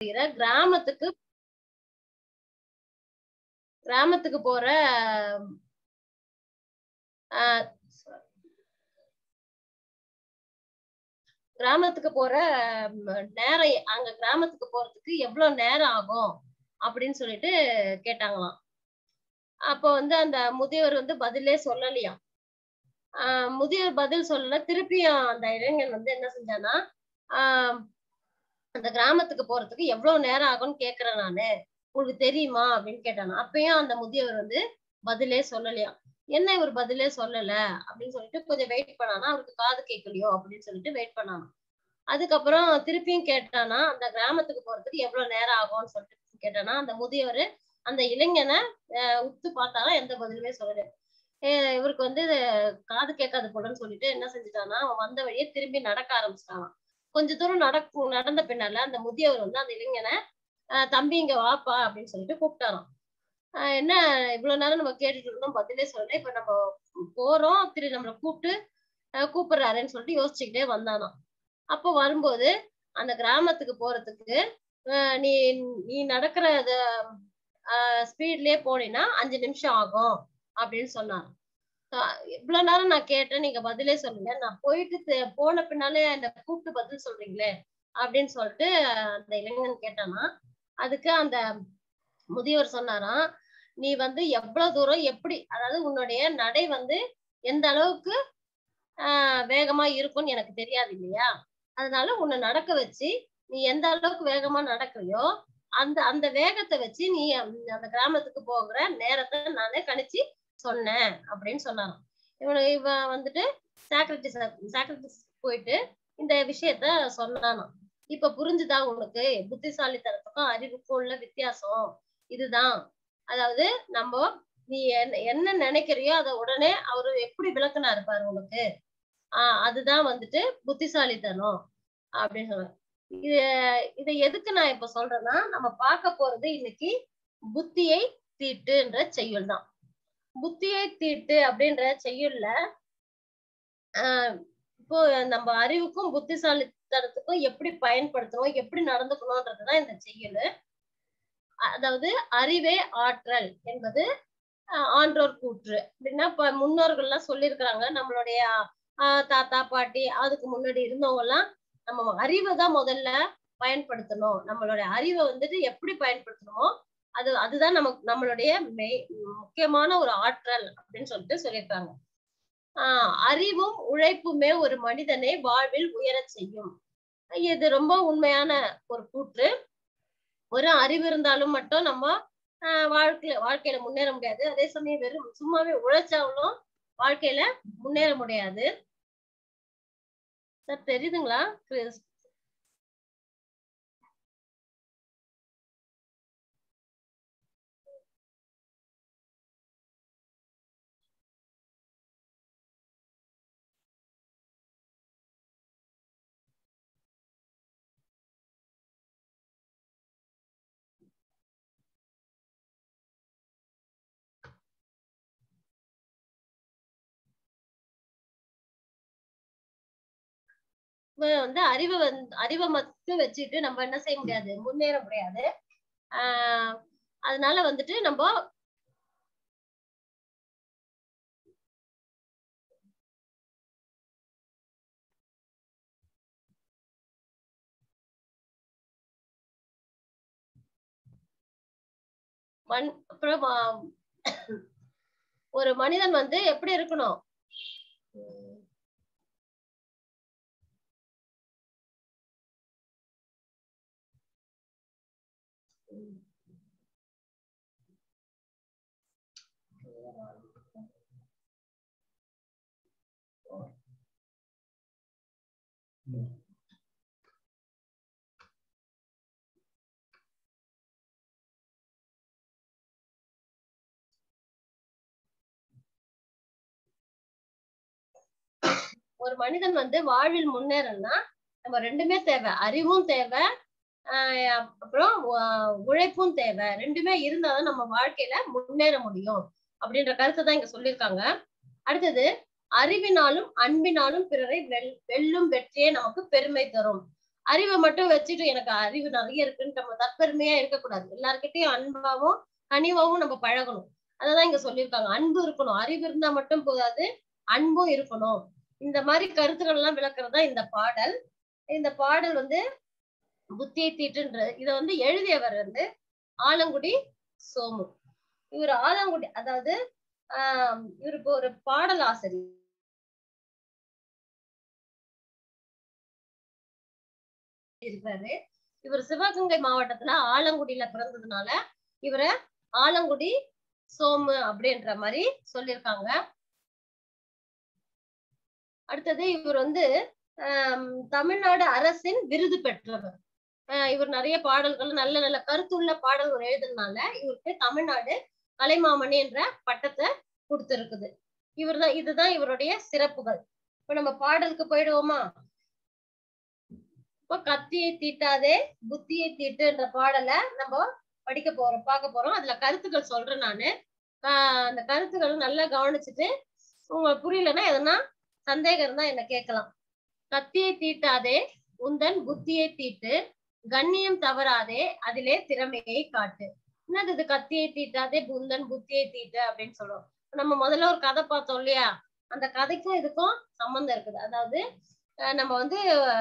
தவிர கிராமத்துக்கு கிராமத்துக்கு போற ஆஹ் கிராமத்துக்கு போற ம், நேரம் அங்க கிராமத்துக்கு போறதுக்கு எவ்வளவு நேரம் ஆகும் அப்படின்னு சொல்லிட்டு கேட்டாங்களாம் அப்போ வந்து அந்த முதியவர் வந்து பதிலே சொல்லலையாம் ஆஹ் முதியவர் பதில் சொல்லல திருப்பியும் அந்த இளைஞன் வந்து என்ன செஞ்சானா ஆஹ் அந்த கிராமத்துக்கு போறதுக்கு எவ்வளவு நேரம் ஆகும்னு கேக்குறேன் நானு உங்களுக்கு தெரியுமா அப்படின்னு கேட்டானா அப்பயும் அந்த முதியவர் வந்து பதிலே சொல்லலையாம் என்ன இவர் பதிலே சொல்லல அப்படின்னு சொல்லிட்டு கொஞ்சம் வெயிட் பண்ணானா அவருக்கு காது கேட்கலையோ அப்படின்னு சொல்லிட்டு வெயிட் பண்ணானா அதுக்கப்புறம் திருப்பியும் கேட்டானா அந்த கிராமத்துக்கு போறதுக்கு எவ்வளவு நேரம் ஆகும்னு சொல்லிட்டு கேட்டானா அந்த முதியவர் அந்த இளைஞனை அஹ், உத்து பார்த்தாலும் எந்த பதிலுமே சொல்லல அஹ் இவருக்கு வந்து காது கேட்காது போலன்னு சொல்லிட்டு என்ன செஞ்சுட்டானா அவன் வந்த வழியே திரும்பி நடக்க ஆரம்பிச்சிட்டான் கொஞ்ச தூரம் நடக்கும் நடந்த பின்னால அந்த முதியவர் வந்து அந்த இளைஞனை அஹ், தம்பி இங்க வாப்பா அப்படின்னு சொல்லிட்டு கூப்பிட்டாராம் ஆஹ் என்ன இவ்வளவு நேரம் நம்ம கேட்டுட்டு இருந்தோம் பதிலே சொல்லல இப்ப நம்ம போறோம் திரு நம்மளை கூப்பிட்டு அஹ், கூப்பிடுறாருன்னு சொல்லிட்டு யோசிச்சுக்கிட்டே வந்தானாம் அப்போ வரும்போது அந்த கிராமத்துக்கு போறதுக்கு அஹ், நீ நீ நடக்கிற ஸ்பீட்லயே போனீன்னா அஞ்சு நிமிஷம் ஆகும் அப்படின்னு சொன்னாங்க ஆஹ் இவ்வளவு நேரம் நான் கேட்டேன் நீங்க பதிலே சொல்லுங்க நான் போயிட்டு தெ- போன பின்னாலே என்ன கூப்பிட்டு பதில் சொல்றீங்களே அப்படின்னு சொல்லிட்டு அந்த இளைஞன் கேட்டானா அதுக்கு அந்த முதியவர் சொன்னாராம் நீ வந்து எவ்வளவு தூரம் எப்படி அதாவது உன்னுடைய நடை வந்து எந்த அளவுக்கு ஆஹ் வேகமா இருக்கும்னு எனக்கு தெரியாது இல்லையா அதனால உன்னை நடக்க வச்சு நீ எந்த அளவுக்கு வேகமா நடக்கிறியோ அந்த அந்த வேகத்தை வச்சு நீ அந்த அந்த கிராமத்துக்கு போகிற நேரத்தை நானே கணிச்சு சொன்னேன் அப்படின்னு சொன்னாராம் இவனு இவன் வந்துட்டு சாக்ரட்டிஸ் சாக்ரட்டிஸ் போயிட்டு இந்த விஷயத்த சொன்னானாம் இப்ப புரிஞ்சுதா உனக்கு புத்திசாலித்தனத்துக்கும் அறிவுக்கும் உள்ள வித்தியாசம் இதுதான் அதாவது நம்ம நீ என்ன என்ன நினைக்கிறியோ அதை உடனே அவரு எப்படி விளக்குனாரு பாரு உனக்கு ஆஹ் அதுதான் வந்துட்டு புத்திசாலித்தனம் அப்படின்னு சொல்றேன் இது இதை எதுக்கு நான் இப்ப சொல்றேன்னா நம்ம பார்க்க போறது இன்னைக்கு புத்தியை தீட்டுன்ற செய்யுள் தான் புத்தியை தீட்டு அப்படின்ற செய்யுள்ல ஆஹ் இப்போ நம்ம அறிவுக்கும் புத்திசாலித்தனத்துக்கும் எப்படி பயன்படுத்தணும் எப்படி நடந்துக்கணும்ன்றதுதான் இந்த செய்யுள் அதாவது அறிவே ஆற்றல் என்பது ஆஹ் ஆன்றோர் கூற்று அப்படின்னா இப்ப முன்னோர்கள் எல்லாம் சொல்லியிருக்கிறாங்க நம்மளுடைய ஆஹ் தாத்தா பாட்டி அதுக்கு முன்னாடி இருந்தவங்க எல்லாம் நம்ம அறிவை தான் முதல்ல பயன்படுத்தணும் நம்மளுடைய அறிவை வந்துட்டு எப்படி பயன்படுத்தணுமோ அது அதுதான் நமக்கு நம்மளுடைய மெய் முக்கியமான ஒரு ஆற்றல் அப்படின்னு சொல்லிட்டு சொல்லியிருக்காங்க ஆஹ் அறிவும் உழைப்புமே ஒரு மனிதனை வாழ்வில் உயரச் செய்யும் இது ரொம்ப உண்மையான ஒரு கூற்று ஒரு அறிவு இருந்தாலும் மட்டும் நம்ம ஆஹ் வாழ்க்கையில வாழ்க்கையில முன்னேற முடியாது அதே சமயம் வெறும் சும்மாவே உழைச்சாலும் வாழ்க்கையில முன்னேற முடியாது சார் தெரியுதுங்களா கிறிஸ்? இப்ப வந்து அறிவை வந்து அறிவை மட்டும் வச்சுட்டு நம்ம என்ன செய்ய முடியாது முன்னேற முடியாது ஆஹ் அதனால வந்துட்டு நம்ம மண் அப்புறம் ஆஹ் ஒரு மனிதன் வந்து எப்படி இருக்கணும் ஒரு மனிதன் வந்து வாழ்வில் முன்னேறணும்னா நம்ம ரெண்டுமே தேவை அறிவும் தேவை ஆஹ் அப்புறம் உ- உழைப்பும் தேவை ரெண்டுமே இருந்தாதான் நம்ம வாழ்க்கையில முன்னேற முடியும் அப்படின்ற கருத்தை தான் இங்க சொல்லியிருக்காங்க அடுத்தது அறிவினாலும் அன்பினாலும் பிறரை வெல் வெல்லும் வெற்றியே நமக்கு பெருமை தரும் அறிவை மட்டும் வச்சுட்டு எனக்கு அறிவு நிறைய இருக்குன்னு நம்ம தற்பெருமையா இருக்கக்கூடாது எல்லார்கிட்டயும் அன்பாவும் கனிவாவும் நம்ம பழகணும் அததான் இங்க சொல்லியிருக்காங்க அன்பு இருக்கணும் அறிவு இருந்தா மட்டும் போதாது அன்பும் இருக்கணும் இந்த மாதிரி கருத்துக்கள் எல்லாம் விளக்குறதா இந்த பாடல் இந்த பாடல் வந்து புத்தியை தீட்டுன்ற இத வந்து எழுதியவர் வந்து ஆலங்குடி சோமு இவர் ஆலங்குடி அதாவது ஆஹ் இவர் இப்போ ஒரு பாடல் ஆசிரியர் இருக்காரு இவர் சிவகங்கை மாவட்டத்துல ஆலங்குடியில பிறந்ததுனால இவரை ஆலங்குடி சோமு அப்படின்ற மாதிரி சொல்லியிருக்காங்க அடுத்தது இவர் வந்து ஆஹ் தமிழ்நாடு அரசின் விருது பெற்றவர் ஆஹ் இவர் நிறைய பாடல்கள் நல்ல நல்ல கருத்துள்ள பாடல்கள் எழுதுனால இவருக்கு தமிழ்நாடு கலைமாமணி என்ற பட்டத்தை கொடுத்திருக்குது இவர்தான் இதுதான் இவருடைய சிறப்புகள் இப்ப நம்ம பாடலுக்கு போயிடுவோமா இப்ப கத்தியை தீட்டாதே புத்தியை தீட்டு என்ற பாடலை நம்ம படிக்க போறோம் பார்க்க போறோம் அதுல கருத்துக்கள் சொல்றேன் நானு ஆஹ் அந்த கருத்துக்கள் நல்லா கவனிச்சுட்டு உங்களுக்கு புரியலன்னா எதனா சந்தேகம் இருந்தா என்ன கேட்கலாம் கத்தியை தீட்டாதே உந்தன் புத்தியை தீட்டு கண்ணியம் தவறாதே அதிலே திறமையை காட்டு என்னது இது கத்தியை தீட்டாதே புந்தன் புத்தியை தீட்டு அப்படின்னு சொல்றோம் நம்ம முதல்ல ஒரு கதை பார்த்தோம் இல்லையா அந்த கதைக்கும் இதுக்கும் சம்பந்தம் இருக்குது அதாவது அஹ் நம்ம வந்து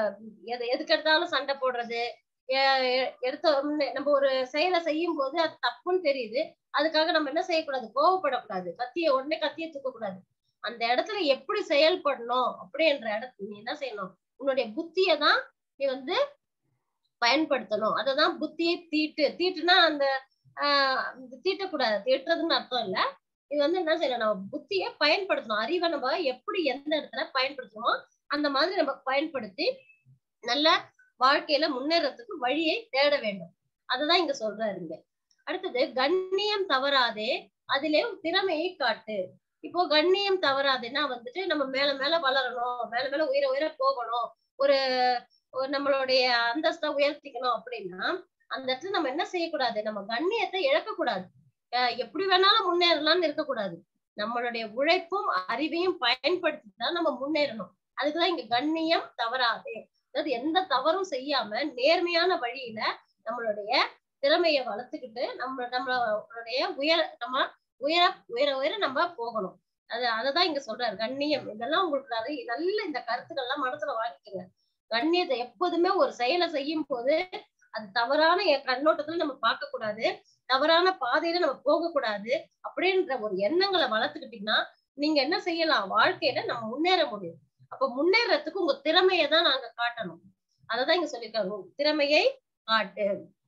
எது எதுக்கு எடுத்தாலும் சண்டை போடுறது எ- எ- எடுத்த உடனே நம்ம ஒரு செயலை செய்யும் போது அது தப்புன்னு தெரியுது அதுக்காக நம்ம என்ன செய்யக்கூடாது கோவப்படக்கூடாது கத்திய உடனே கத்திய தூக்கக்கூடாது அந்த இடத்துல எப்படி செயல்படணும் அப்படின்ற இடத்துல நீ என்ன செய்யணும் உன்னுடைய புத்தியை தான் நீ வந்து பயன்படுத்தணும் அததான் புத்தியை தீட்டு தீட்டுனா அந்த ஆஹ் தீட்டக்கூடாது தீட்டுறதுன்னு அர்த்தம் இல்ல இது வந்து என்ன செய்யணும் நம்ம புத்தியை பயன்படுத்தணும் அறிவை நம்ம எப்படி எந்த இடத்துல பயன்படுத்தணும் அந்த மாதிரி நம்ம பயன்படுத்தி நல்ல வாழ்க்கையில முன்னேறதுக்கு வழியை தேட வேண்டும் அதுதான் இங்க சொல்றாருங்க அடுத்தது கண்ணியம் தவறாதே அதிலே திறமையை காட்டு இப்போ கண்ணியம் தவறாதுன்னா வந்துட்டு நம்ம மேல மேல வளரணும் மேல மேல உயர உயர போகணும் ஒரு ஒரு நம்மளுடைய அந்தஸ்தை உயர்த்திக்கணும் அப்படின்னா அந்த இடத்துல நம்ம என்ன செய்யக்கூடாது நம்ம கண்ணியத்தை இழக்கக்கூடாது அஹ் எப்படி வேணாலும் முன்னேறலாம்னு இருக்கக்கூடாது நம்மளுடைய உழைப்பும் அறிவையும் பயன்படுத்தி தான் நம்ம முன்னேறணும் அதுக்குதான் இங்க கண்ணியம் தவறாதே அதாவது எந்த தவறும் செய்யாம நேர்மையான வழியில நம்மளுடைய திறமைய வளர்த்துக்கிட்டு நம்ம நம்மளுடைய உயர நம்ம உயர உயர உயர நம்ம போகணும் அது அததான் இங்க சொல்றாரு கண்ணியம் இதெல்லாம் உங்களுக்கு நிறைய நல்ல இந்த கருத்துக்கள் எல்லாம் மனசுல வாங்கிக்கோங்க கண்ணியத்தை எப்போதுமே ஒரு செயலை செய்யும் போது அது தவறான என் கண்ணோட்டத்துல நம்ம பார்க்க கூடாது தவறான பாதையில நம்ம போக கூடாது அப்படின்ற ஒரு எண்ணங்களை வளர்த்துக்கிட்டீங்கன்னா நீங்க என்ன செய்யலாம் வாழ்க்கையில நம்ம முன்னேற முடியும் அப்ப முன்னேறதுக்கு உங்க திறமையை தான் நாங்க காட்டணும் அததான் இங்க சொல்லியிருக்காங்க உங்க திறமையை காட்டு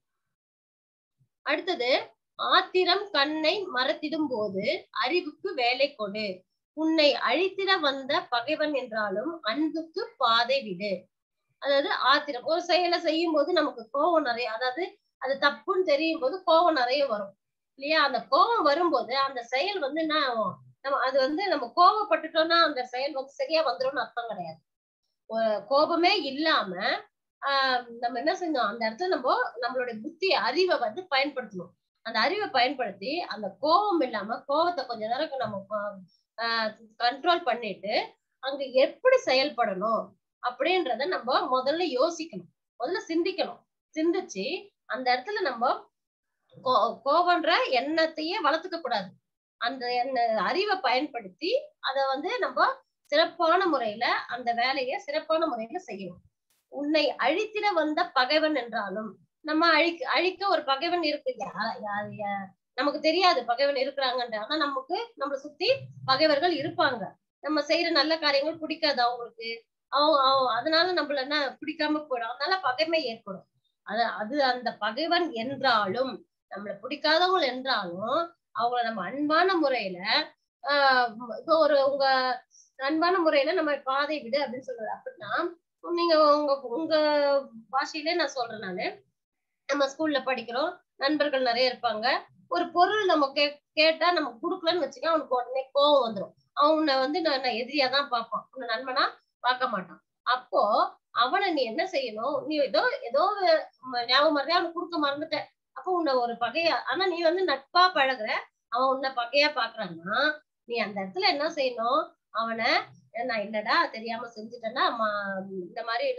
அடுத்தது ஆத்திரம் கண்ணை மறத்திடும் போது அறிவுக்கு வேலை கொடு உன்னை அழித்திட வந்த பகைவன் என்றாலும் அன்புக்கு பாதை விடு அதாவது ஆத்திரம் ஒரு செயலை செய்யும் போது நமக்கு கோபம் நிறைய அதாவது அது தப்புன்னு தெரியும் போது கோபம் நிறைய வரும் இல்லையா அந்த கோபம் வரும்போது அந்த செயல் வந்து என்ன ஆகும் நம்ம அது வந்து நம்ம கோபப்பட்டுட்டோம்னா அந்த செயல் வந்து சரியா வந்துரும்னு அர்த்தம் கிடையாது ஒரு கோபமே இல்லாம ஆஹ் நம்ம என்ன செஞ்சோம் அந்த இடத்துல நம்ம நம்மளுடைய புத்தி அறிவை வந்து பயன்படுத்தணும் அந்த அறிவை பயன்படுத்தி அந்த கோபம் இல்லாம கோபத்தை கொஞ்ச நேரம் நம்ம கண்ட்ரோல் பண்ணிட்டு அங்க எப்படி செயல்படணும் அப்படின்றத நம்ம முதல்ல யோசிக்கணும் முதல்ல சிந்திக்கணும் சிந்திச்சு அந்த இடத்துல நம்ம கோ- கோபன்ற எண்ணத்தையே வளர்த்துக்க கூடாது அந்த எண்ண அறிவை பயன்படுத்தி அத வந்து நம்ம சிறப்பான முறையில அந்த வேலையை சிறப்பான முறையில செய்யணும் உன்னை அழித்திட வந்த பகைவன் என்றாலும் நம்ம அழிக்க அழிக்க ஒரு பகைவன் இருக்கு யா- யா- யா- நமக்கு தெரியாது பகைவன் இருக்கிறாங்கன்ற ஆனா நமக்கு நம்மளை சுத்தி பகைவர்கள் இருப்பாங்க நம்ம செய்யற நல்ல காரியங்கள் பிடிக்காது அவங்களுக்கு அவங்க அவங்க- அதனால நம்மள என்ன பிடிக்காம போயிடும் அதனால பகைமை ஏற்படும் அது அது அந்த பகைவன் என்றாலும் நம்மளை பிடிக்காதவங்க என்றாலும் அவங்கள நம்ம அன்பான முறையில ஆஹ் இப்போ ஒரு உங்க அன்பான முறையில நம்ம பாதை விடு அப்படின்னு சொல்றது அப்படின்னா நீங்க உங்க உங்க பாஷையிலே நான் சொல்றேன் நானு நம்ம ஸ்கூல்ல படிக்கிறோம் நண்பர்கள் நிறைய இருப்பாங்க ஒரு பொருள் நம்ம கே கேட்டா நம்ம கொடுக்கலன்னு வச்சுக்க அவனுக்கு உடனே கோவம் வந்துடும் அவனை வந்து நான் நான் எதிரியா தான் பார்ப்பான் உன்னை நண்பனா பார்க்க மாட்டான் அப்போ அவனை நீ என்ன செய்யணும் நீ ஏதோ ஏதோ ம- ஞாபகம் மறந்தே அவனுக்கு கொடுக்க மறந்துட்ட அப்போ உன்னை ஒரு பகையா ஆனா நீ வந்து நட்பா பழகுற அவன் உன்னை பகையா பாக்குறான்னா நீ அந்த இடத்துல என்ன செய்யணும் அவனை நான் இல்லடா தெரியாம செஞ்சுட்டேன்னா ம- இந்த மாதிரி இல்ல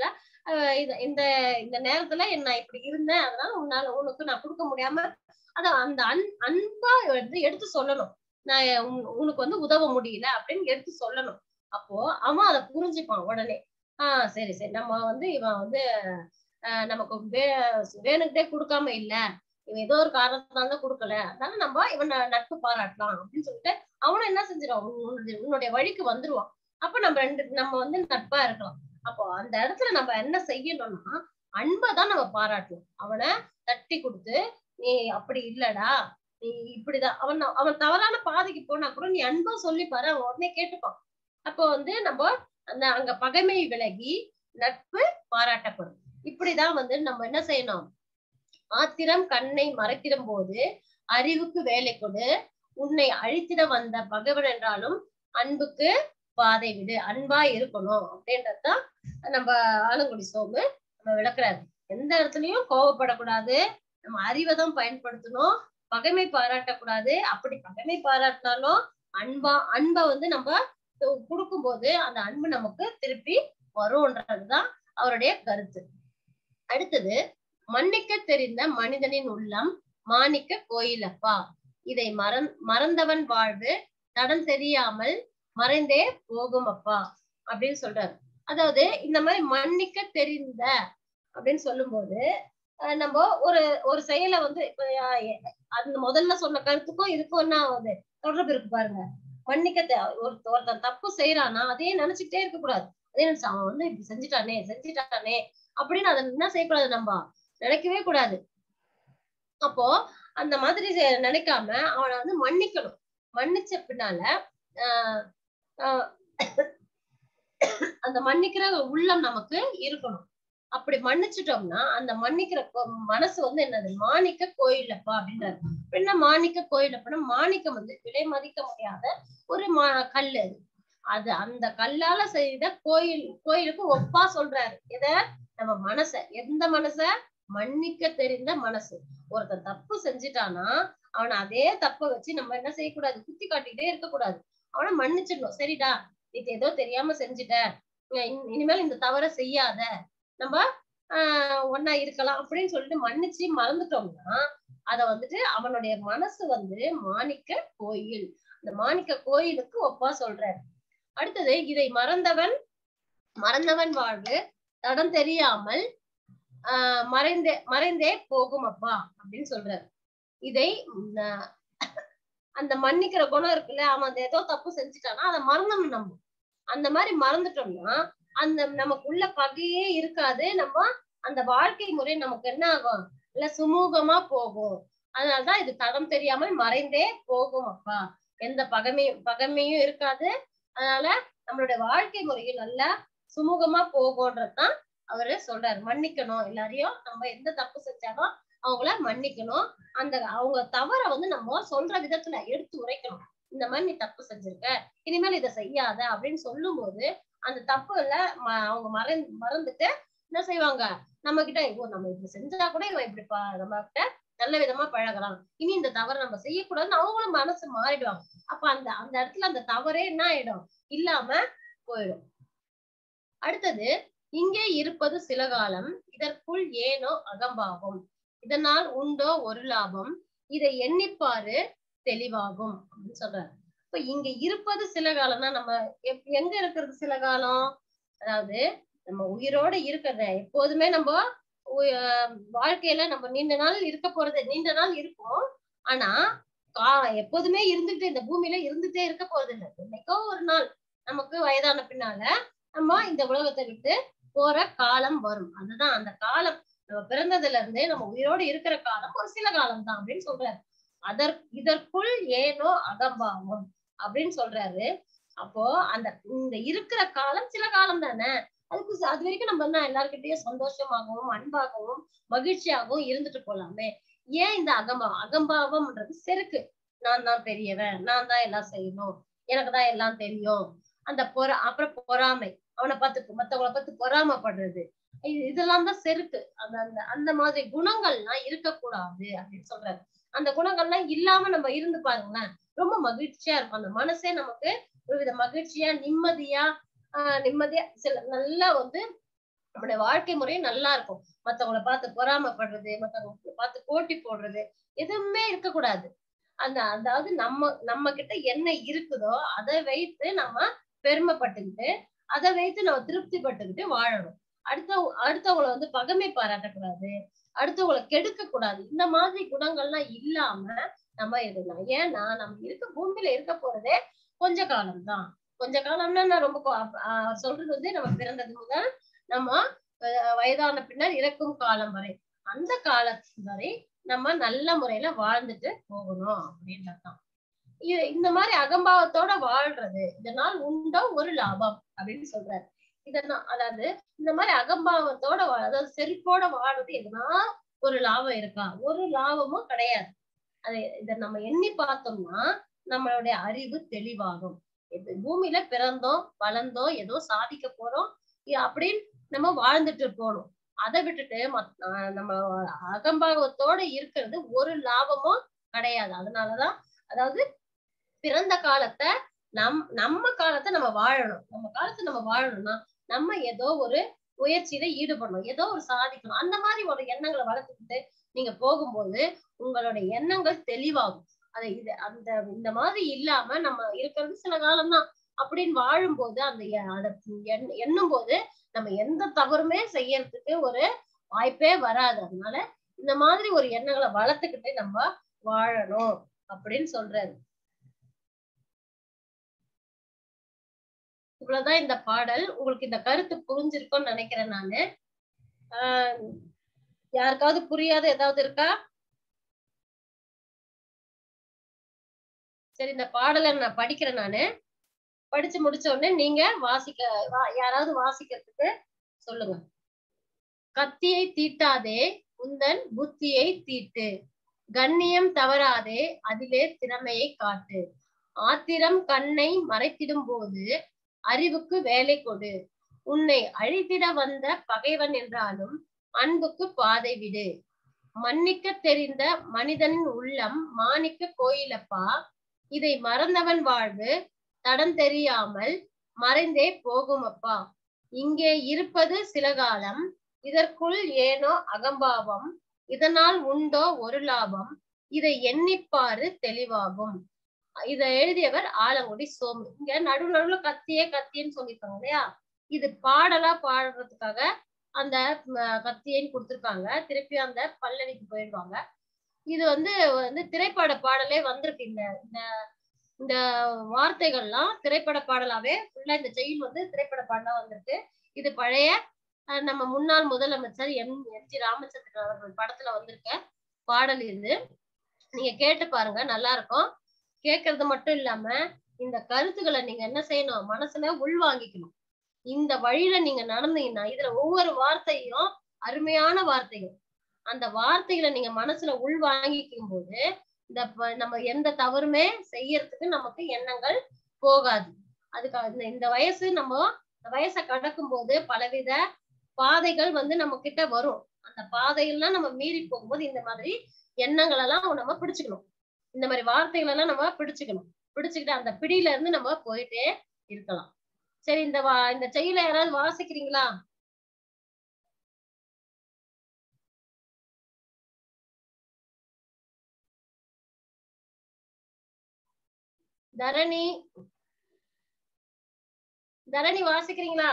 ஆஹ் இது- இந்த இந்த நேரத்துல என்ன நான் இப்படி இருந்தேன் அதனால உன்னால உனக்கு நான் கொடுக்க முடியாம அத அந்த அன் அன்பா வந்து எடுத்து சொல்லணும் நான் உன்- உனக்கு வந்து உதவ முடியல அப்படின்னு எடுத்து சொல்லணும் அப்போ அவன் அதை புரிஞ்சுப்பான் உடனே ஆஹ் சரி சரி நம்ம வந்து இவன் வந்து ஆஹ் நமக்கு வே வேணுக்கிட்டே கொடுக்காம இல்ல இவன் ஏதோ ஒரு காரணத்தினால தான் கொடுக்கல அதனால நம்ம இவனை நட்பு பாராட்டலாம் அப்படின்னு சொல்லிட்டு அவனும் என்ன செஞ்சிருவான் உன்னுடைய உன்னுடைய வழிக்கு வந்துருவான் அப்ப நம்ம ரெண்டு நம்ம வந்து நட்பா இருக்கலாம் அப்போ அந்த இடத்துல நம்ம என்ன செய்யணும்னா அன்பை தான் நம்ம பாராட்டணும் அவனை தட்டி கொடுத்து நீ அப்படி இல்லடா நீ இப்படிதான் அவன் அவன் தவறான பாதைக்கு போனா கூட நீ அன்பா சொல்லி பாரு அவன் உடனே கேட்டுப்பான் அப்போ வந்து நம்ம அந்த அங்க பகைமை விலகி நட்பு பாராட்டப்படும் இப்படிதான் வந்து நம்ம என்ன செய்யணும் ஆத்திரம் கண்ணை மறைத்திடும் போது அறிவுக்கு வேலை கொடு உன்னை அழித்திட வந்த பகைவன் என்றாலும் அன்புக்கு பாதை விடு அன்பா இருக்கணும் அப்படின்றதுதான் நம்ம ஆலங்குடி சோமு நம்ம விளக்குறாரு எந்த இடத்துலயும் கோவப்படக்கூடாது நம்ம அறிவை தான் பயன்படுத்தணும் பகைமை பாராட்டக்கூடாது அப்படி பகைமை பாராட்டினாலும் அன்பா அன்பை வந்து நம்ம கொடுக்கும்போது அந்த அன்பு நமக்கு திருப்பி வரும்ன்றதுதான் அவருடைய கருத்து அடுத்தது மன்னிக்க தெரிந்த மனிதனின் உள்ளம் மாணிக்க கோயிலப்பா இதை மறந் மறந்தவன் வாழ்வு தடம் தெரியாமல் மறைந்தே போகும் அப்பா அப்படின்னு சொல்றாரு அதாவது இந்த மாதிரி மன்னிக்க தெரிந்த அப்படின்னு சொல்லும்போது அஹ் நம்ம ஒரு ஒரு செயலை வந்து இப்ப அஹ் அந்த முதல்ல சொன்ன கருத்துக்கும் இதுக்கும் என்ன ஆகுது தொடர்பு இருக்கு பாருங்க மன்னிக்க தே- ஒரு ஒருத்தன் தப்பு செய்யறானா அதையே நினைச்சுக்கிட்டே இருக்க கூடாது அதே நினைச்சு அவன் வந்து இப்படி செஞ்சுட்டானே செஞ்சுட்டானே அப்படின்னு அதை என்ன செய்யக்கூடாது நம்ம நினைக்கவே கூடாது அப்போ அந்த மாதிரி செ- நினைக்காம அவனை வந்து மன்னிக்கணும் மன்னிச்ச பின்னால ஆஹ் ஆஹ் அந்த மன்னிக்கிற உள்ளம் நமக்கு இருக்கணும் அப்படி மன்னிச்சிட்டோம்னா அந்த மன்னிக்கிற கொ- மனசு வந்து என்னது மாணிக்க கோயிலப்பா அப்படின்றாரு என்ன மாணிக்க கோயிலப்பனா மாணிக்கம் வந்து விலை மதிக்க முடியாத ஒரு மா கல் அது அது அந்த கல்லால செய்த கோயில் கோயிலுக்கு ஒப்பா சொல்றாரு எத நம்ம மனச எந்த மனச மன்னிக்க தெரிந்த மனசு ஒருத்தன் தப்பு செஞ்சுட்டானா அவனை அதே தப்ப வச்சு நம்ம என்ன செய்யக்கூடாது குத்தி காட்டிட்டே இருக்கக்கூடாது அவனை மன்னிச்சிடணும் சரிடா இது ஏதோ தெரியாம செஞ்சுட்ட இனி- இனிமேல் இந்த தவற செய்யாத நம்ம ஆஹ் ஒன்னா இருக்கலாம் அப்படின்னு சொல்லிட்டு மன்னிச்சு மறந்துட்டோம்னா அத வந்துட்டு அவனுடைய மனசு வந்து மாணிக்க கோயில் அந்த மாணிக்க கோயிலுக்கு ஒப்பா சொல்றாரு அடுத்தது இதை மறந்தவன் மறந்தவன் வாழ்வு தடம் தெரியாமல் ஆஹ் மறைந்தே மறைந்தே போகும் அப்பா அப்படின்னு சொல்றாரு இதை உம், ஆஹ் அந்த மன்னிக்கிற குணம் இருக்குல்ல அவன் அந்த ஏதோ தப்பு செஞ்சுட்டானா அதை மறந்தணும் நம்ம அந்த மாதிரி மறந்துட்டோம்னா அந்த நமக்குள்ள பகையே இருக்காது நம்ம அந்த வாழ்க்கை முறை நமக்கு என்ன ஆகும் இல்ல சுமூகமா போகும் அதனாலதான் இது தடம் தெரியாமல் மறைந்தே போகும் அப்பா எந்த பகைமையும் பகைமையும் இருக்காது அதனால நம்மளுடைய வாழ்க்கை முறையும் நல்லா சுமூகமா போகும்ன்றதுதான் அவரு சொல்றாரு மன்னிக்கணும் எல்லாரையும் நம்ம எந்த தப்பு செஞ்சாலும் அவங்கள மன்னிக்கணும் அந்த அவங்க தவற வந்து நம்ம சொல்ற விதத்துல எடுத்து உரைக்கணும் இந்த மாதிரி நீ தப்பு செஞ்சிருக்க இனிமேல் இதை செய்யாத அப்படின்னு சொல்லும் போது அந்த தப்புல ம- அவங்க மறந்து மறந்துட்டு என்ன செய்வாங்க நம்ம கிட்ட ஐயோ நம்ம இப்படி செஞ்சா கூட இவன் இப்படி ப- நம்ம கிட்ட நல்ல விதமா பழகலாம் இனி இந்த தவறை நம்ம செய்யக்கூடாதுன்னு அவங்களும் மனசு மாறிடுவாங்க அப்ப அந்த அந்த இடத்துல அந்த தவறே என்ன ஆயிடும் இல்லாம போயிடும் அடுத்தது இங்கே இருப்பது சில காலம் இதற்குள் ஏனோ அகம்பாகும் இதனால் உண்டோ ஒரு லாபம் இதை எண்ணிப்பாரு தெளிவாகும் அப்படின்னு சொல்றாரு இப்ப இங்க இருப்பது சில காலம்னா நம்ம எப்- எங்க இருக்கிறது சில காலம் அதாவது நம்ம உயிரோட இருக்கிறத எப்போதுமே நம்ம உ- ஆஹ் வாழ்க்கையில நம்ம நீண்ட நாள் இருக்க போறது நீண்ட நாள் இருக்கும் ஆனா கா எப்போதுமே இருந்துட்டு இந்த பூமியில இருந்துட்டே இருக்க போறது இல்லை என்னைக்கோ ஒரு நாள் நமக்கு வயதான பின்னால நம்ம இந்த உலகத்தை விட்டு போற காலம் வரும் அதுதான் அந்த காலம் நம்ம பிறந்ததுல இருந்தே நம்ம உயிரோடு இருக்கிற காலம் ஒரு சில காலம் தான் அப்படின்னு சொல்றாரு அதற் இதற்குள் ஏனோ அகம்பாவம் அப்படின்னு சொல்றாரு அப்போ அந்த இந்த இருக்கிற காலம் சில காலம் தானே அதுக்கு ச- அது வரைக்கும் நம்ம என்ன எல்லார்கிட்டயும் சந்தோஷமாகவும் அன்பாகவும் மகிழ்ச்சியாகவும் இருந்துட்டு போலாமே ஏன் இந்த அகம்பாவம் அகம்பாவம்ன்றது செருக்கு நான் தான் பெரியவன் நான் தான் எல்லாம் செய்யணும் எனக்கு தான் எல்லாம் தெரியும் அந்த பொற அப்புறம் பொறாமை அவனை பார்த்து மத்தவங்கள பார்த்து பொறாமைப்படுறது இது- இதெல்லாம் தான் செருக்கு அந்த அந்த அந்த மாதிரி குணங்கள்லாம் இருக்கக்கூடாது அப்படின்னு சொல்றாரு அந்த குணங்கள்லாம் இல்லாம நம்ம இருந்து பாருங்களேன் ரொம்ப மகிழ்ச்சியா இருக்கும் அந்த மனசே நமக்கு ஒருவித மகிழ்ச்சியா நிம்மதியா ஆஹ் நிம்மதியா சில நல்லா வந்து நம்மளுடைய வாழ்க்கை முறையும் நல்லா இருக்கும் மத்தவங்கள பார்த்து பொறாமைப்படுறது மத்தவங்களை பார்த்து போட்டி போடுறது எதுவுமே இருக்கக்கூடாது அந்த அதாவது நம்ம நம்ம கிட்ட என்ன இருக்குதோ அதை வைத்து நம்ம பெருமைப்பட்டுக்கிட்டு அதை வைத்து நம்ம திருப்தி பட்டுக்கிட்டு வாழணும் அடுத்த அடுத்தவங்களை வந்து பகமை பாராட்டக்கூடாது அடுத்தவங்களை கெடுக்க கூடாது இந்த மாதிரி குணங்கள்லாம் இல்லாம நம்ம இருக்கணும் ஏன்னா நம்ம இருக்க பூமியில இருக்க போறதே கொஞ்ச காலம்தான் கொஞ்ச காலம்னா நான் ரொம்ப கொ- ஆஹ் சொல்றது வந்து நம்ம பிறந்தது முதல் நம்ம அஹ் வயதான பின்னர் இறக்கும் காலம் வரை அந்த காலத்து வரை நம்ம நல்ல முறையில வாழ்ந்துட்டு போகணும் அப்படின்றதுதான் இது இந்த மாதிரி அகம்பாவத்தோட வாழ்றது இதனால் உண்டோ ஒரு லாபம் அப்படின்னு சொல்றாரு இதனால் அதாவது இந்த மாதிரி அகம்பாவத்தோட வா- அதாவது செருப்போட வாழ்றது எதுனா ஒரு லாபம் இருக்கா ஒரு லாபமும் கிடையாது அதை இதை நம்ம எண்ணி பார்த்தோம்னா நம்மளுடைய அறிவு தெளிவாகும் இப்ப பூமியில பிறந்தோம் வளர்ந்தோம் ஏதோ சாதிக்க போறோம் இ- அப்படின்னு நம்ம வாழ்ந்துட்டு போகணும் அதை விட்டுட்டு மத்- ஆஹ் நம்ம அகம்பாவத்தோட இருக்கிறது ஒரு லாபமும் கிடையாது அதனாலதான் அதாவது பிறந்த காலத்தை நம் நம்ம காலத்தை நம்ம வாழணும் நம்ம காலத்தை நம்ம வாழணும்னா நம்ம ஏதோ ஒரு முயற்சியில ஈடுபடணும் ஏதோ ஒரு சாதிக்கணும் அந்த மாதிரி ஒரு எண்ணங்களை வளர்த்துக்கிட்டு நீங்க போகும்போது உங்களுடைய எண்ணங்கள் தெளிவாகும் அது இது அந்த இந்த மாதிரி இல்லாம நம்ம இருக்கிறது சில காலம்தான் அப்படின்னு வாழும்போது அந்த எ- அத எண்- எண்ணும் போது நம்ம எந்த தவறுமே செய்யறதுக்கு ஒரு வாய்ப்பே வராது அதனால இந்த மாதிரி ஒரு எண்ணங்களை வளர்த்துக்கிட்டு நம்ம வாழணும் அப்படின்னு சொல்றாரு இவ்வளவுதான் இந்த பாடல் உங்களுக்கு இந்த கருத்து புரிஞ்சிருக்கும்னு நினைக்கிறேன் நானு ஆஹ் யாருக்காவது புரியாத ஏதாவது இருக்கா சரி இந்த பாடலை நான் படிக்கிறேன் நானு படிச்சு முடிச்ச உடனே நீங்க வாசிக்க வா- யாராவது வாசிக்கிறதுக்கு சொல்லுங்க கத்தியை தீட்டாதே உந்தன் புத்தியை தீட்டு கண்ணியம் தவறாதே அதிலே திறமையை காட்டு ஆத்திரம் கண்ணை மறைத்திடும் போது அறிவுக்கு வேலை கொடு உன்னை அழித்திட வந்த பகைவன் என்றாலும் அன்புக்கு பாதை விடு மன்னிக்க தெரிந்த மனிதனின் உள்ளம் மாணிக்க கோயிலப்பா இதை மறந்தவன் வாழ்வு தடம் தெரியாமல் மறைந்தே போகுமப்பா இங்கே இருப்பது சில காலம் இதற்குள் ஏனோ அகம்பாவம் இதனால் உண்டோ ஒரு லாபம் இதை எண்ணிப்பாரு தெளிவாகும் இதை எழுதியவர் ஆலங்குடி சோமு இங்க நடு நடுவுல கத்தியே கத்தியன்னு சொல்லியிருக்காங்க இல்லையா இது பாடலா பாடுறதுக்காக அந்த ம, கத்தியன்னு கொடுத்திருக்காங்க திருப்பி அந்த பல்லவிக்கு போயிடுவாங்க இது வந்து வந்து திரைப்பட பாடலே வந்திருக்கு இந்த இந்த இந்த வார்த்தைகள்லாம் திரைப்பட பாடலாவே ஃபுல்லா இந்த செயல் வந்து திரைப்பட பாடலா வந்திருக்கு இது பழைய அஹ், நம்ம முன்னாள் முதலமைச்சர் எம் எம் ஜி ராமச்சந்திரன் அவர்கள் படத்துல வந்திருக்க பாடல் இது நீங்க கேட்டு பாருங்க நல்லா இருக்கும் கேட்கறது மட்டும் இல்லாம இந்த கருத்துக்களை நீங்க என்ன செய்யணும் மனசுல உள்வாங்கிக்கணும் இந்த வழியில நீங்க நடந்தீங்கன்னா இதுல ஒவ்வொரு வார்த்தையும் அருமையான வார்த்தைகள் அந்த வார்த்தைகளை நீங்க மனசுல உள்வாங்கிக்கும் போது இந்த ப- நம்ம எந்த தவறுமே செய்யறதுக்கு நமக்கு எண்ணங்கள் போகாது அதுக்காக இந்த- இந்த வயசு நம்ம இந்த வயசை கடக்கும் போது பலவித பாதைகள் வந்து நம்ம கிட்ட வரும் அந்த பாதைகள்லாம் நம்ம மீறி போகும்போது இந்த மாதிரி எண்ணங்கள் எல்லாம் நம்ம பிடிச்சுக்கணும் இந்த மாதிரி வார்த்தைகள் எல்லாம் நம்ம பிடிச்சுக்கணும் பிடிச்சுக்கிட்டு அந்த பிடியில இருந்து நம்ம போயிட்டே இருக்கலாம் சரி இந்த வா இந்த செயலை யாராவது வாசிக்கிறீங்களா தரணி தரணி வாசிக்கிறீங்களா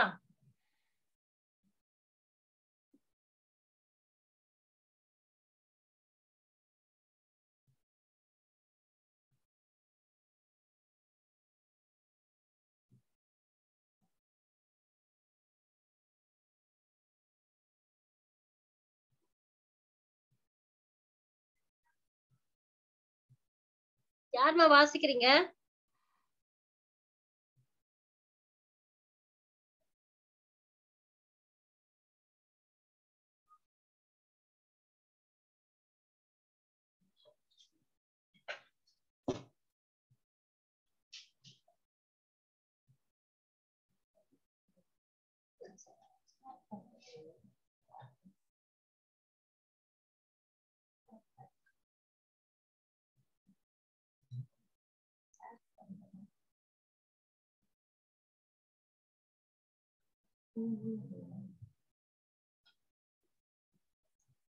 யாரும்மா வாசிக்கிறீங்க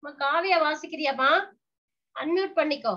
அம்மா, காவியா வாசிக்கிறியாமா அன்மியூட் பண்ணிக்கோ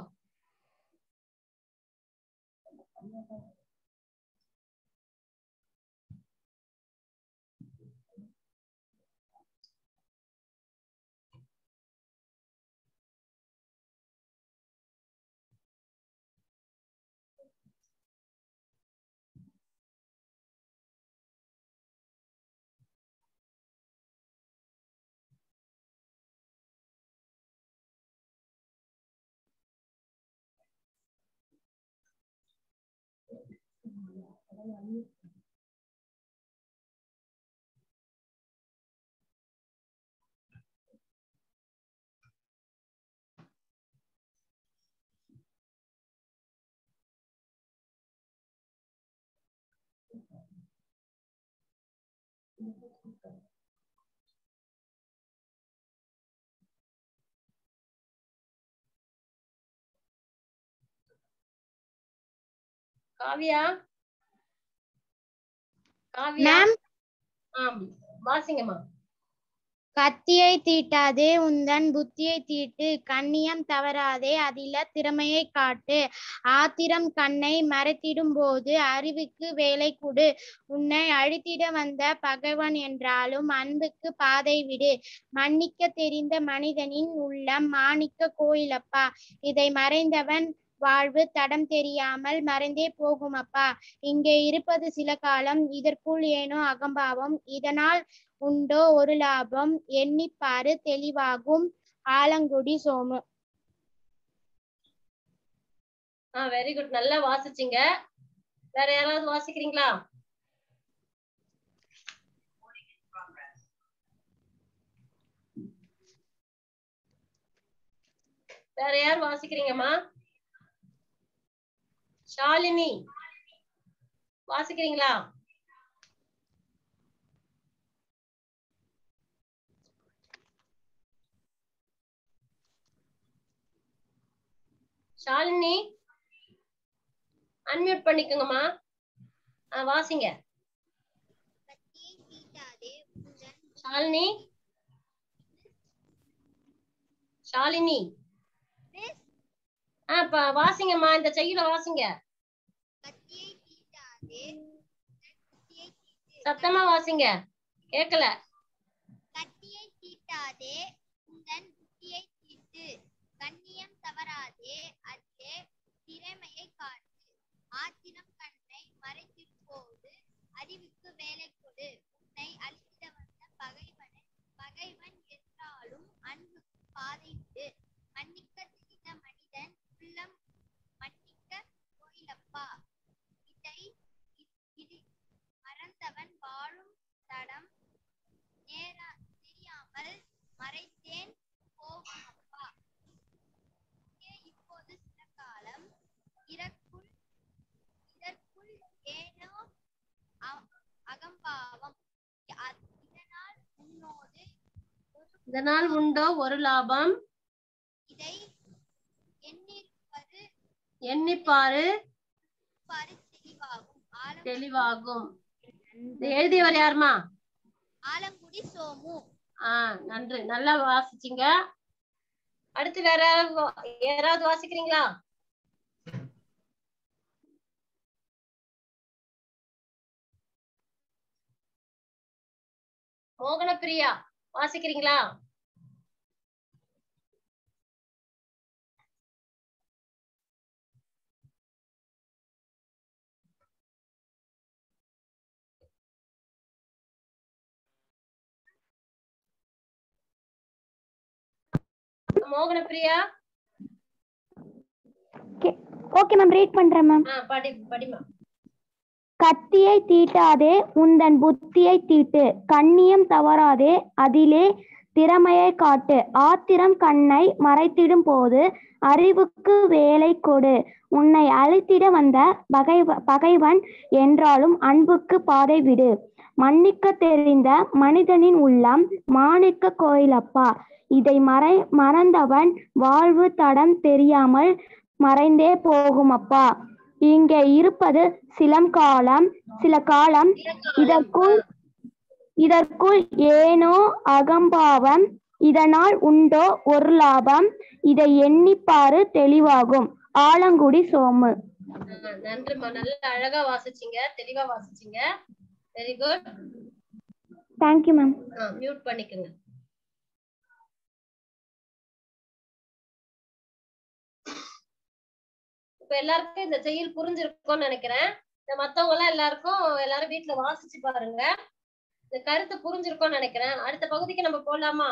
காவியா காவியா மேம் ஆம் வாசிங்கம்மா கத்தியை தீட்டாதே உந்தன் புத்தியை தீட்டு கண்ணியம் தவறாதே அதில திறமையை காட்டு ஆத்திரம் கண்ணை மறைத்திடும் போது அறிவுக்கு வேலை கொடு உன்னை அழித்திட வந்த பகைவன் என்றாலும் அன்புக்கு பாதை விடு மன்னிக்க தெரிந்த மனிதனின் உள்ளம் மாணிக்க கோயிலப்பா இதை மறைந்தவன் வாழ்வு தடம் தெரியாமல் மறைந்தே போகும் அப்பா இங்கே இருப்பது சில காலம் இதற்குள் ஏனோ அகம்பாவம் இதனால் உண்டோ ஒரு லாபம் எண்ணிப்பாரு தெளிவாகும் ஆலங்குடி சோமு ஆ வெரி குட் நல்லா வாசிச்சீங்க வேற யாராவது வாசிக்கிறீங்களா வேற யார் வாசிக்கிறீங்கம்மா ஷாலினி வாசிக்கிறீங்களா ஷாலினி அன்மியூட் பண்ணிக்கோங்கம்மா ஆ வாசிங்க ஷாலினி ஷாலினி ஆ இப்ப வாசிங்கம்மா இந்த செய்யுள வாசிங்க சத்தமா வாசிங்க கேக்கல கத்தியை தீட்டாதே உந்தன் புத்தியை தீட்டு கண்ணியம் தவறாதே அதிலே திறமையை காட்டு ஆத்திரம் கண்ணை மறைத்திருப்போது அறிவுக்கு வேலை கொடு உன்னை அழித்திட வந்த பகைவன் பகைவன் என்றாலும் அன்புக்கு பாதை விடு மன்னிக்க தெரிந்த மனிதன் உள்ளம் மன்னிக்க கோயிலப்பா இதை இ- இது மறந்தவன் வாழும் தடம் நேரா தெரியாமல் மறைத்தேன் போகும் அப்பா இங்கே இப்போது சில காலம் இதற்குள் இதற்குள் ஏனோ அ- அகம்பாவம் அ- இதனால் உன்னோடு ஒரு இதனால் உண்டோ ஒரு லாபம் இதை எண்ணிருப்பது எண்ணிப்பாரு பாரு தெளிவாகும் ஆலம் தெளிவாகும் இது எழுதியவர் யாருமா ஆலங்குடி சோமு ஆ நன்றி நல்லா வாசிச்சீங்க அடுத்து வேற யாராவது வா- யாராவது வாசிக்கிறீங்களா மோகனப்பிரியா வாசிக்கிறீங்களா மோகனப்பிரியா ஓகே மேம் ரீட் பண்றேன் மேம் ஆ படி படிமா கத்தியை தீட்டாதே உந்தன் புத்தியை தீட்டு கண்ணியம் தவறாதே அதிலே திறமையை காட்டு ஆத்திரம் கண்ணை மறைத்திடும் போது அறிவுக்கு வேலை கொடு உன்னை அழித்திட வந்த பகை பகைவன் என்றாலும் அன்புக்கு பாதை விடு மன்னிக்க தெரிந்த மனிதனின் உள்ளம் மாணிக்க கோயிலப்பா இதை மறை மறந்தவன் வாழ்வு தடம் தெரியாமல் மறைந்தே போகும் அப்பா இங்கே இருப்பது சிலம் காலம் சில காலம் இதற்குள் இதற்குள் ஏனோ அகம்பாவம் இதனால் உண்டோ ஒரு லாபம் இதை எண்ணிப்பாரு தெளிவாகும் ஆலங்குடி சோமு ஆஹ் நன்றிம்மா நல்லா அழகா வாசிச்சீங்க தெளிவா வாசிச்சீங்க very good thank you ma'am mute பண்ணிக்கோங்க இப்ப எல்லாருக்கும் இந்த செயல் புரிஞ்சிருக்கும்னு நினைக்கிறேன் இந்த மத்தவங்க எல்லாம் எல்லாருக்கும் எல்லாரும் வீட்ல வாசிச்சு பாருங்க இந்த கருத்து புரிஞ்சிருக்கும்னு நினைக்கிறேன் அடுத்த பகுதிக்கு நம்ம போலாமா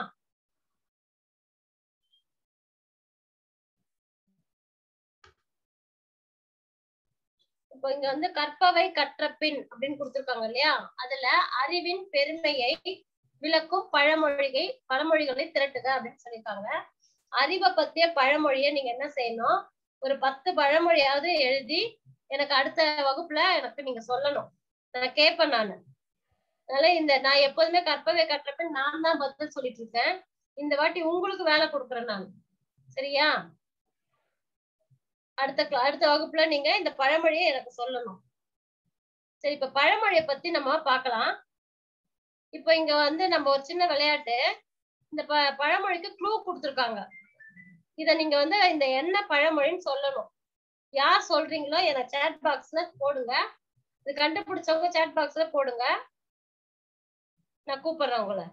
இப்போ இங்க வந்து கற்பவை கற்ற பின் அப்படின்னு கொடுத்திருக்காங்க இல்லையா அதுல அறிவின் பெருமையை விளக்கும் பழமொழிகை பழமொழிகளை திரட்டுக அப்படின்னு சொல்லியிருக்காங்க அறிவை பத்திய பழமொழியை நீங்க என்ன செய்யணும் ஒரு பத்து பழமொழியாவது எழுதி எனக்கு அடுத்த வகுப்புல எனக்கு நீங்க சொல்லணும் நான் கேட்பேன் நானு அதனால இந்த நான் எப்போதுமே கற்பவை கற்றப்ப நான் தான் பதில் சொல்லிட்டு இருக்கேன் இந்த வாட்டி உங்களுக்கு வேலை கொடுக்குறேன் நான் சரியா அடுத்த cla- அடுத்த வகுப்புல நீங்க இந்த பழமொழியை எனக்கு சொல்லணும் சரி இப்ப பழமொழியை பத்தி நம்ம பார்க்கலாம் இப்ப இங்க வந்து நம்ம ஒரு சின்ன விளையாட்டு இந்த ப பழமொழிக்கு க்ளூ கொடுத்துருக்காங்க இத நீங்க வந்து இந்த என்ன பழமொழின்னு சொல்லணும் யார் சொல்றீங்களோ எனக்கு சேட் பாக்ஸ்ல போடுங்க இது கண்டுபிடிச்சவங்க சேட் பாக்ஸ்ல போடுங்க நான் கூப்பிடுறேன் உங்களை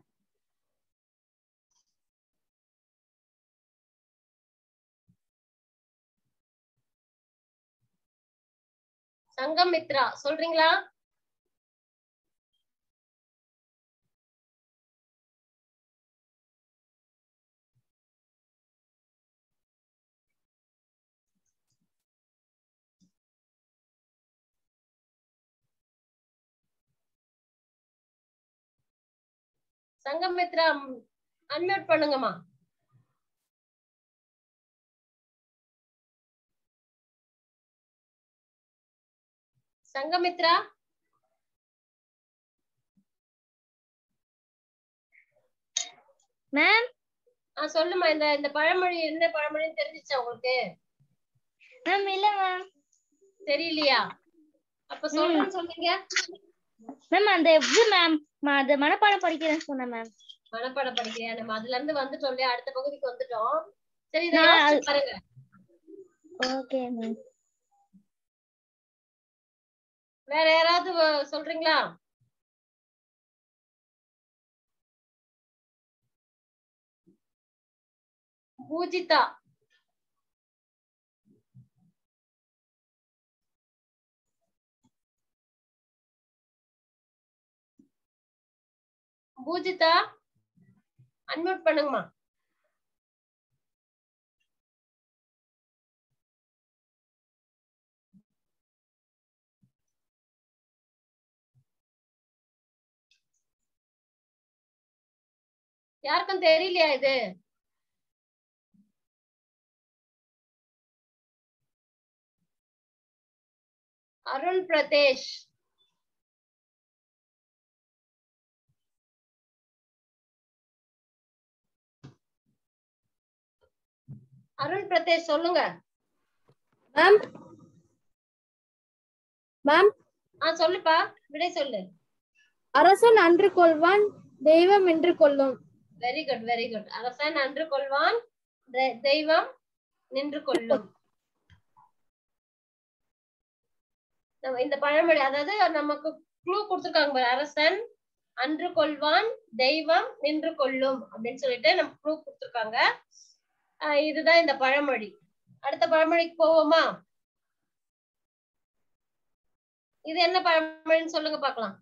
சங்கமித்ரா சொல்றீங்களா சங்கமித்ரா அன்மியூட் பண்ணுங்கம்மா சங்கமித்ரா மேம் ஆ சொல்லுமா இந்த இந்த பழமொழி என்ன பழமொழின்னு தெரிஞ்சுச்சா உங்களுக்கு மேம் இல்ல மேம் தெரியலையா அப்ப சொல்றேன்னு சொன்னீங்க மேம் அந்த இது மேம் அது மனப்பாடம் படிக்கிறேன்னு சொன்னேன் மேம் மனப்பாடம் படிக்கிறியா நம்ம அதுல இருந்து வந்துட்டோம் இல்லையா அடுத்த பகுதிக்கு வந்துட்டோம் சரி இதை நான் யோசிச்சு பாருங்க ஓகே மேம் வேற யாராவது வ- சொல்றீங்களா பூஜிதா பூஜிதா அன்மியூட் பண்ணுங்கம்மா யாருக்கும் தெரியலையா இது அருண் பிரதேஷ் அருண் பிரதேஷ் சொல்லுங்க மேம் மேம் ஆ சொல்லுப்பா விடை சொல்லு அரசன் அன்று கொள்வான் தெய்வம் என்று கொள்ளும் வெரி குட் வெரி குட் அரசன் அன்று கொள்வான் தெ- தெய்வம் நின்று கொள்ளும் நம்ம இந்த பழமொழி அதாவது நமக்கு க்ளூ கொடுத்துருக்காங்க பாரு அரசன் அன்று கொள்வான் தெய்வம் நின்று கொள்ளும் அப்படின்னு சொல்லிட்டு நம்ம க்ளூ கொடுத்துருக்காங்க ஆஹ் இதுதான் இந்த பழமொழி அடுத்த பழமொழிக்கு போவோமா இது என்ன பழமொழின்னு சொல்லுங்க பார்க்கலாம்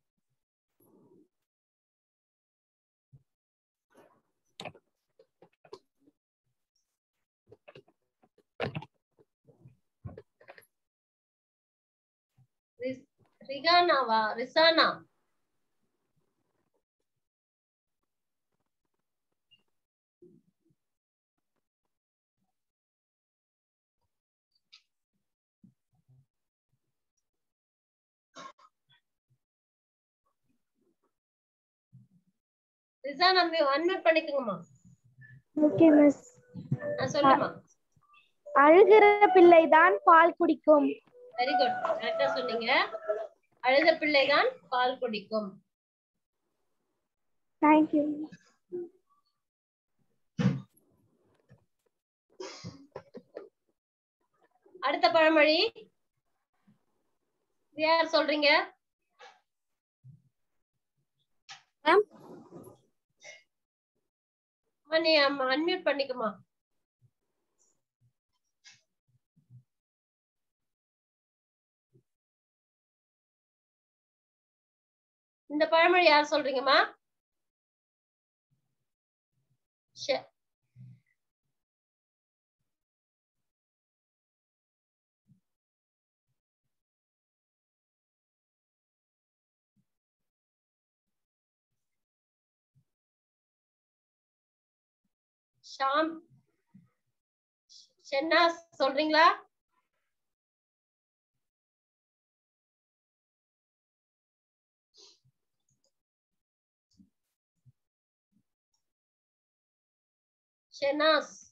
ரிஸ்- ரிகானாவா ரிசானா ரிசானா அன்மியூட் பண்ணிக்கோங்கம்மா ஓகே மிஸ் நான் சொல்லுமா அழுகிற பிள்ளைதான் பால் குடிக்கும் வெரி குட் கரெக்டா சொன்னீங்க அழுத பிள்ளைதான் பால் குடிக்கும் தேங்க்யூ அடுத்த பழமொழி இது யார் சொல்றீங்க Ma'am. அம்மா, நீ அன்மியூட் பண்ணிக்குமா இந்த பழமொழி யார் சொல்றீங்கம்மா ஷ- ஷாம் ஷென்னா சொல்றீங்களா ஷெனாஸ்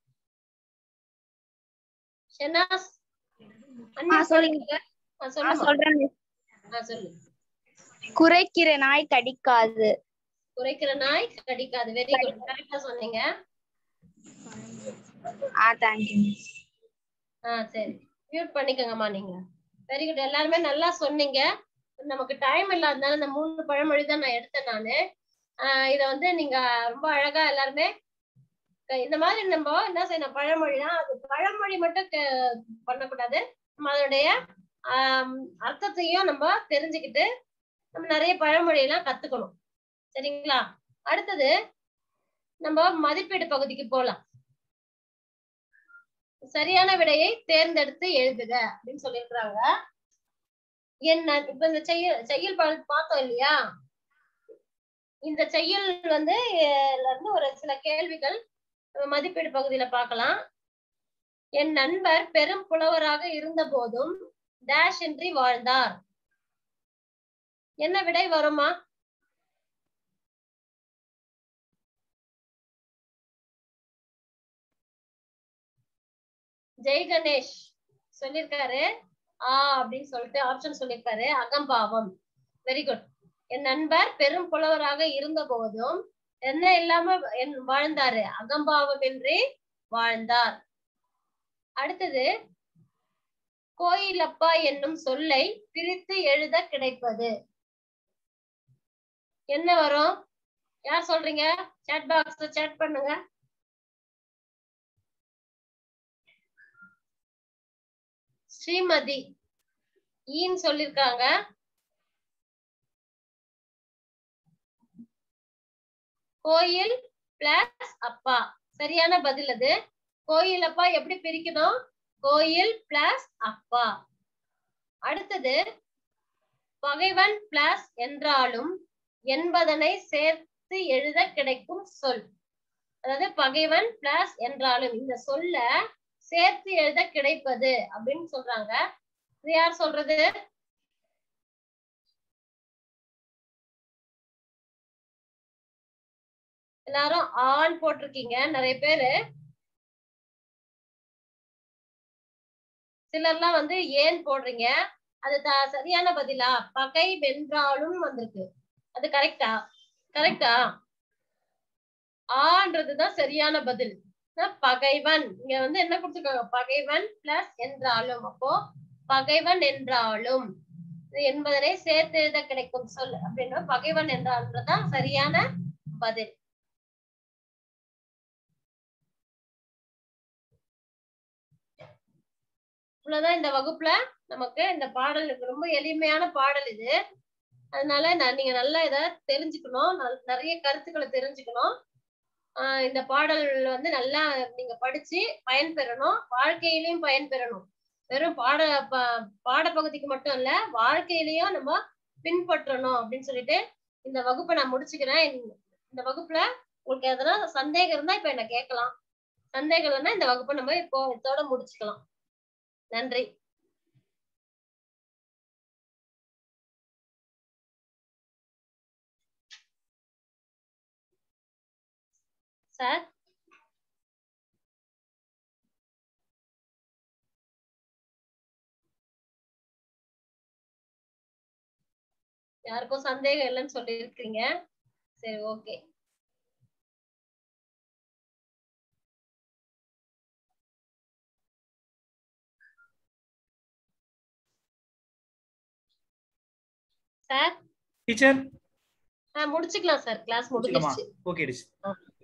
ஷெனாஸ் unmute சொல்லுங்க. பண்ணிக்கங்க. ஆ, சொல்லுமா. சொல்றேன் ஆ, சொல்லு குறைக்கிற நாய் கடிக்காது குறைக்கிற நாய் கடிக்காது வெரி குட் கரெக்டா சொன்னீங்க ஆ தேங்க்யூ ஆ சரி மியூட் பண்ணிக்கோங்கம்மா நீங்க வெரி குட் எல்லாருமே நல்லா சொன்னீங்க நமக்கு டைம் இல்லாதனால இந்த மூணு பழமொழி தான் நான் எடுத்தேன் நானு ஆஹ் இத வந்து நீங்க ரொம்ப அழகா எல்லாருமே க- இந்த மாதிரி நம்ம என்ன செய்யணும் பழமொழினா அது பழமொழி மட்டும் க- பண்ணக்கூடாது நம்ம அதோடைய ஆம், அர்த்தத்தையும் நம்ம தெரிஞ்சுக்கிட்டு நம்ம நிறைய பழமொழி எல்லாம் கத்துக்கணும் சரிங்களா அடுத்தது நம்ம மதிப்பீடு பகுதிக்கு போலாம் சரியான விடையை தேர்ந்தெடுத்து எழுதுக அப்படின்னு சொல்லியிருக்கிறாங்க என்ன இப்ப இந்த செய்யல் செய்யல் பா- பார்த்தோம் இல்லையா இந்த செய்யல் வந்து அஹ், ல இருந்து ஒரு சில கேள்விகள் நம்ம மதிப்பீடு பகுதியில பார்க்கலாம் என் நண்பர் பெரும் புலவராக இருந்த போதும் டேஷ் இன்றி வாழ்ந்தார் என்ன விடை வருமா ஜெய் கணேஷ் சொல்லிருக்காரு ஆ அப்படின்னு சொல்லிட்டு ஆப்ஷன் சொல்லியிருக்காரு அகம்பாவம் வெரி குட் என் நண்பர் பெரும் புலவராக இருந்த போதும் என்ன இல்லாம என் வாழ்ந்தாரு அகம்பாவம் இன்றி வாழ்ந்தார் அடுத்தது கோயிலப்பா என்னும் சொல்லை பிரித்து எழுத கிடைப்பது என்ன வரும் யார் சொல்றீங்க chat பாக்ஸ் chat பண்ணுங்க ஸ்ரீமதி ஈன்னு சொல்லிருக்காங்க கோயில் பிளஸ் அப்பா சரியான பதில் அது கோயில் அப்பா எப்படி பிரிக்கணும் கோயில் பிளஸ் அப்பா அடுத்தது பகைவன் பிளஸ் என்றாலும் என்பதனை சேர்த்து எழுத கிடைக்கும் சொல் அதாவது பகைவன் பிளஸ் என்றாலும் இந்த சொல்ல சேர்த்து எழுத கிடைப்பது அப்படின்னு சொல்றாங்க இது யார் சொல்றது எல்லாரும் ஆன் போட்டிருக்கீங்க நிறைய பேரு சிலர்லாம் வந்து ஏன் போடுறீங்க அது த- சரியான பதிலா பகை வென்றாலும் வந்திருக்கு அது கரெக்டா கரெக்டா ஆன்றதுதான் சரியான பதில் அஹ் பகைவன் இங்க வந்து என்ன கொடுத்துருக்காங்க பகைவன் பிளஸ் என்றாலும் அப்போ பகைவன் என்றாலும் இது என்பதனை சேர்த்து எழுத கிடைக்கும் சொல் அப்படின்னா பகைவன் என்றால்ன்றதுதான் சரியான பதில் இவ்வளவுதான் இந்த வகுப்புல நமக்கு இந்த பாடல் இது ரொம்ப எளிமையான பாடல் இது அதனால நான் நீங்க நல்லா இத தெரிஞ்சுக்கணும் நல்- நிறைய கருத்துக்களை தெரிஞ்சுக்கணும் ஆஹ் இந்த பாடல் வந்து நல்லா நீங்க படிச்சு பயன்பெறணும் வாழ்க்கையிலயும் பயன்பெறணும் வெறும் பாட ப- பாடப்பகுதிக்கு மட்டும் இல்ல வாழ்க்கையிலயும் நம்ம பின்பற்றணும் அப்படின்னு சொல்லிட்டு இந்த வகுப்பை நான் முடிச்சுக்கிறேன் இந்த- இந்த வகுப்புல உங்களுக்கு எதனா சந்தேகம் இருந்தா இப்ப என்ன கேட்கலாம் சந்தேகம் இல்லைன்னா இந்த வகுப்பை நம்ம இப்போ இதோட முடிச்சுக்கலாம் நன்றி சார் யாருக்கும் சந்தேகம் இல்லைன்னு சொல்லியிருக்கீங்க சரி ஓகே சார் டீச்சர் முடிச்சுக்கலாம் சார் கிளாஸ் முடிச்சுக்கலாமா? முடிஞ்சிருச்சு ஓகே டீச்சர்